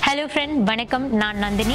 hello friend வணக்கம் நான் நந்தினி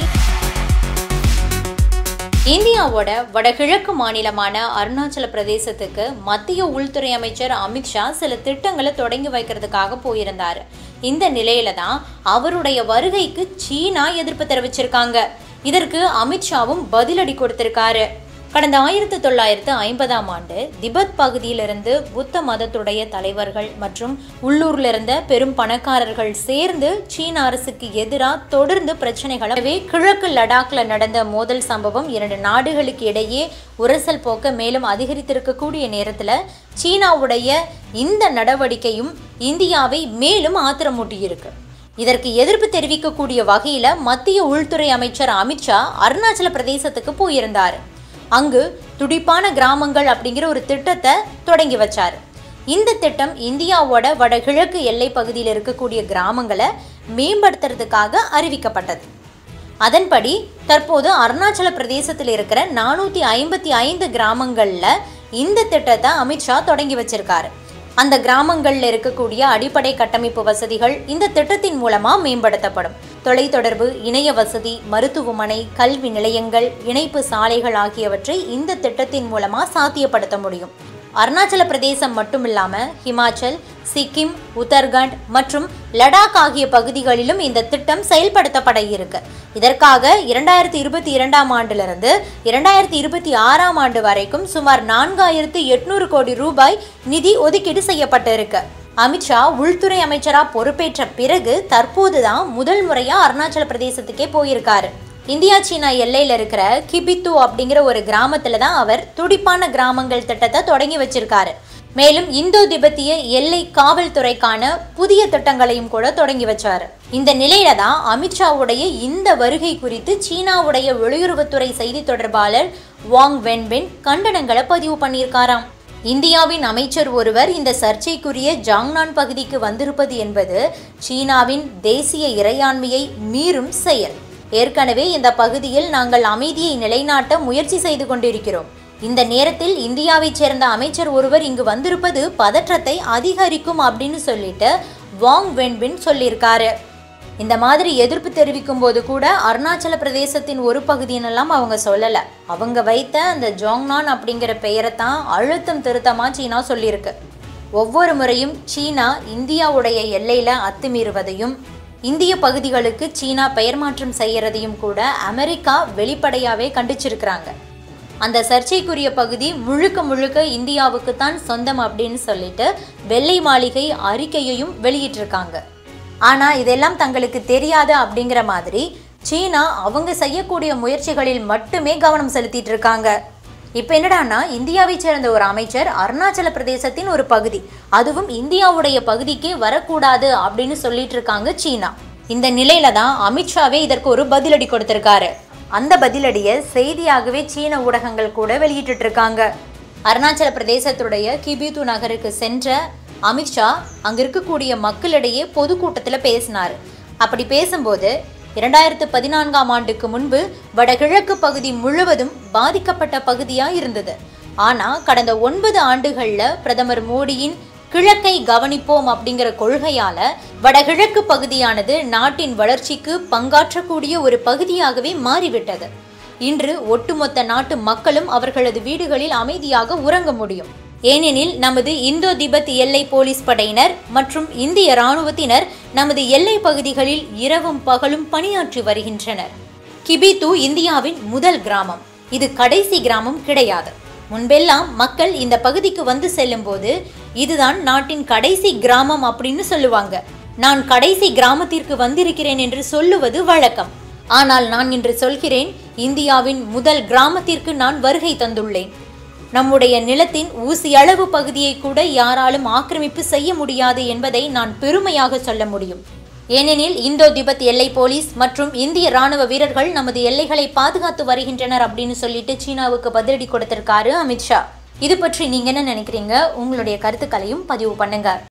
இந்தியாவோட வடகிழக்கு மாநிலமான அருணாச்சல பிரதேசத்துக்கு மத்திய உள்துறை அமைச்சர் அமித்ஷா சில திட்டங்களை தொடங்கி வைக்கிறதுக்காக போயிருந்தாரு இந்த நிலையில தான் அவருடைய வருகைக்கு சீனா எதிர்ப்பு தெரிவிச்சிருக்காங்க இதற்கு அமித்ஷாவும் பதிலடி கொடுத்திருக்காரு கடந்த ஆயிரத்தி தொள்ளாயிரத்து ஐம்பதாம் ஆண்டு திபெத் பகுதியிலிருந்து புத்த மதத்துடைய தலைவர்கள் மற்றும் உள்ளூர்ல இருந்த பெரும் பணக்காரர்கள் சேர்ந்து சீன அரசுக்கு எதிராக தொடர்ந்து பிரச்சனைகளை எனவே கிழக்கு லடாக்ல நடந்த மோதல் சம்பவம் இரண்டு நாடுகளுக்கு இடையே உரசல் போக்க மேலும் அதிகரித்திருக்கக்கூடிய நேரத்துல சீனாவுடைய இந்த நடவடிக்கையும் இந்தியாவை மேலும் ஆத்திரமூட்டியிருக்கு இதற்கு எதிர்ப்பு தெரிவிக்கக்கூடிய வகையில மத்திய உள்துறை அமைச்சர் அமித்ஷா அருணாச்சல பிரதேசத்துக்கு போயிருந்தார் அங்கு துடிப்பான கிராமங்கள் அப்படிங்கிற ஒரு திட்டத்தை தொடங்கி வச்சார் இந்த திட்டம் இந்தியாவோட வடகிழக்கு எல்லை பகுதியில் இருக்கக்கூடிய கிராமங்களை மேம்படுத்துறதுக்காக அறிவிக்கப்பட்டது அதன்படி தற்போது அருணாச்சல பிரதேசத்தில் இருக்கிற நானூற்றி ஐம்பத்தி ஐந்து கிராமங்களில் இந்த திட்டத்தை அமித்ஷா தொடங்கி வச்சிருக்காரு அந்த கிராமங்களில் இருக்கக்கூடிய அடிப்படை கட்டமைப்பு வசதிகள் இந்த திட்டத்தின் மூலமாக மேம்படுத்தப்படும் தொலைத்தொடர்பு இணைய வசதி மருத்துவமனை கல்வி நிலையங்கள் இணைப்பு சாலைகள் ஆகியவற்றை இந்த திட்டத்தின் மூலமாக சாத்தியப்படுத்த முடியும் அருணாச்சல பிரதேசம் மட்டும் இல்லாமல் ஹிமாச்சல் சிக்கிம் உத்தரகண்ட் மற்றும் லடாக் ஆகிய பகுதிகளிலும் இந்த திட்டம் செயல்படுத்தப்பட இருக்கு இதற்காக இரண்டாயிரத்தி இருபத்தி இரண்டாம் ஆண்டிலிருந்து இரண்டாயிரத்தி இருபத்தி ஆறாம் ஆண்டு வரைக்கும் சுமார் நான்காயிரத்து எட்நூறு கோடி ரூபாய் நிதி ஒதுக்கீடு செய்யப்பட்டிருக்கு அமித்ஷா உள்துறை அமைச்சரா பொறுப்பேற்ற பிறகு தற்போதுதான் முதல் முறையா அருணாச்சல பிரதேசத்துக்கே போயிருக்காரு இந்தியா சீனா எல்லையில் இருக்கிற கிபித்து அப்படிங்கிற ஒரு கிராமத்துல தான் அவர் துடிப்பான கிராமங்கள் திட்டத்தை தொடங்கி வச்சிருக்காரு மேலும் இந்தோ திபெத்திய எல்லை காவல்துறைக்கான புதிய திட்டங்களையும் கூட தொடங்கி வச்சாரு இந்த நிலையில தான் அமித்ஷாவுடைய இந்த வருகை குறித்து சீனாவுடைய வெளியுறவுத்துறை செய்தி தொடர்பாளர் வாங் வென்பின் கண்டனங்களை பதிவு பண்ணியிருக்காராம் இந்தியாவின் அமைச்சர் ஒருவர் இந்த சர்ச்சைக்குரிய ஜாங்னான் பகுதிக்கு வந்திருப்பது என்பது சீனாவின் தேசிய இறையாண்மையை மீறும் செயல் ஏற்கனவே இந்த பகுதியில் நாங்கள் அமைதியை நிலைநாட்ட முயற்சி செய்து கொண்டிருக்கிறோம் இந்த நேரத்தில் இந்தியாவைச் சேர்ந்த அமைச்சர் ஒருவர் இங்கு வந்திருப்பது பதற்றத்தை அதிகரிக்கும் அப்படின்னு சொல்லிட்டு வாங் வென்பின் சொல்லியிருக்காரு இந்த மாதிரி எதிர்ப்பு தெரிவிக்கும் போது கூட அருணாச்சல பிரதேசத்தின் ஒரு பகுதியினெல்லாம் அவங்க சொல்லலை அவங்க வைத்த அந்த ஜோங்னான் அப்படிங்கிற பெயரை தான் அழுத்தம் திருத்தமாக சீனா சொல்லியிருக்கு ஒவ்வொரு முறையும் சீனா இந்தியாவுடைய எல்லையில் அத்துமீறுவதையும் இந்திய பகுதிகளுக்கு சீனா பெயர் மாற்றம் செய்யறதையும் கூட அமெரிக்கா வெளிப்படையாகவே கண்டிச்சிருக்கிறாங்க அந்த சர்ச்சைக்குரிய பகுதி முழுக்க முழுக்க இந்தியாவுக்கு தான் சொந்தம் அப்படின்னு சொல்லிட்டு வெள்ளை மாளிகை அறிக்கையையும் வெளியிட்டிருக்காங்க ஆனால் இதெல்லாம் தங்களுக்கு தெரியாது அப்படிங்கிற மாதிரி சீனா அவங்க செய்யக்கூடிய முயற்சிகளில் மட்டுமே கவனம் செலுத்திட்டு இருக்காங்க இப்போ என்னடான்னா இந்தியாவை சேர்ந்த ஒரு அமைச்சர் அருணாச்சல பிரதேசத்தின் ஒரு பகுதி அதுவும் இந்தியாவுடைய பகுதிக்கே வரக்கூடாது அப்படின்னு சொல்லிட்டு இருக்காங்க சீனா இந்த நிலையில தான் அமித்ஷாவே இதற்கு ஒரு பதிலடி கொடுத்திருக்காரு அந்த பதிலடியை செய்தியாகவே சீன ஊடகங்கள் கூட வெளியிட்டு இருக்காங்க அருணாச்சல பிரதேசத்துடைய கிபிது நகருக்கு சென்ற அமித்ஷா அங்க இருக்கக்கூடிய மக்களிடையே பொதுக்கூட்டத்தில் பேசினார் அப்படி பேசும்போது இரண்டாயிரத்து பதினான்காம் ஆண்டுக்கு முன்பு வடகிழக்கு பகுதி முழுவதும் பாதிக்கப்பட்ட பகுதியா இருந்தது ஆனா கடந்த ஒன்பது ஆண்டுகள்ல பிரதமர் மோடியின் கிழக்கை கவனிப்போம் அப்படிங்கிற கொள்கையால வடகிழக்கு பகுதியானது நாட்டின் வளர்ச்சிக்கு பங்காற்றக்கூடிய ஒரு பகுதியாகவே மாறிவிட்டது இன்று ஒட்டுமொத்த நாட்டு மக்களும் அவர்களது வீடுகளில் அமைதியாக உறங்க முடியும் ஏனெனில் நமது இந்தோ திபெத் எல்லை போலீஸ் படையினர் மற்றும் இந்திய இராணுவத்தினர் நமது எல்லை பகுதிகளில் இரவும் பகலும் பணியாற்றி வருகின்றனர் கிபித்து இந்தியாவின் முதல் கிராமம் இது கடைசி கிராமம் கிடையாது முன்பெல்லாம் மக்கள் இந்த பகுதிக்கு வந்து செல்லும்போது இதுதான் நாட்டின் கடைசி கிராமம் அப்படின்னு சொல்லுவாங்க நான் கடைசி கிராமத்திற்கு வந்திருக்கிறேன் என்று சொல்லுவது வழக்கம் ஆனால் நான் இன்று சொல்கிறேன் இந்தியாவின் முதல் கிராமத்திற்கு நான் வருகை தந்துள்ளேன் நம்முடைய நிலத்தின் ஊசி அளவு பகுதியை கூட யாராலும் ஆக்கிரமிப்பு செய்ய முடியாது என்பதை நான் பெருமையாக சொல்ல முடியும் ஏனெனில் இந்தோ திபெத் எல்லை போலீஸ் மற்றும் இந்திய ராணுவ வீரர்கள் நமது எல்லைகளை பாதுகாத்து வருகின்றனர் அப்படின்னு சொல்லிட்டு சீனாவுக்கு பதிலடி கொடுத்திருக்காரு அமித்ஷா இது பற்றி நீங்க என்ன நினைக்கிறீங்க உங்களுடைய கருத்துக்களையும் பதிவு பண்ணுங்க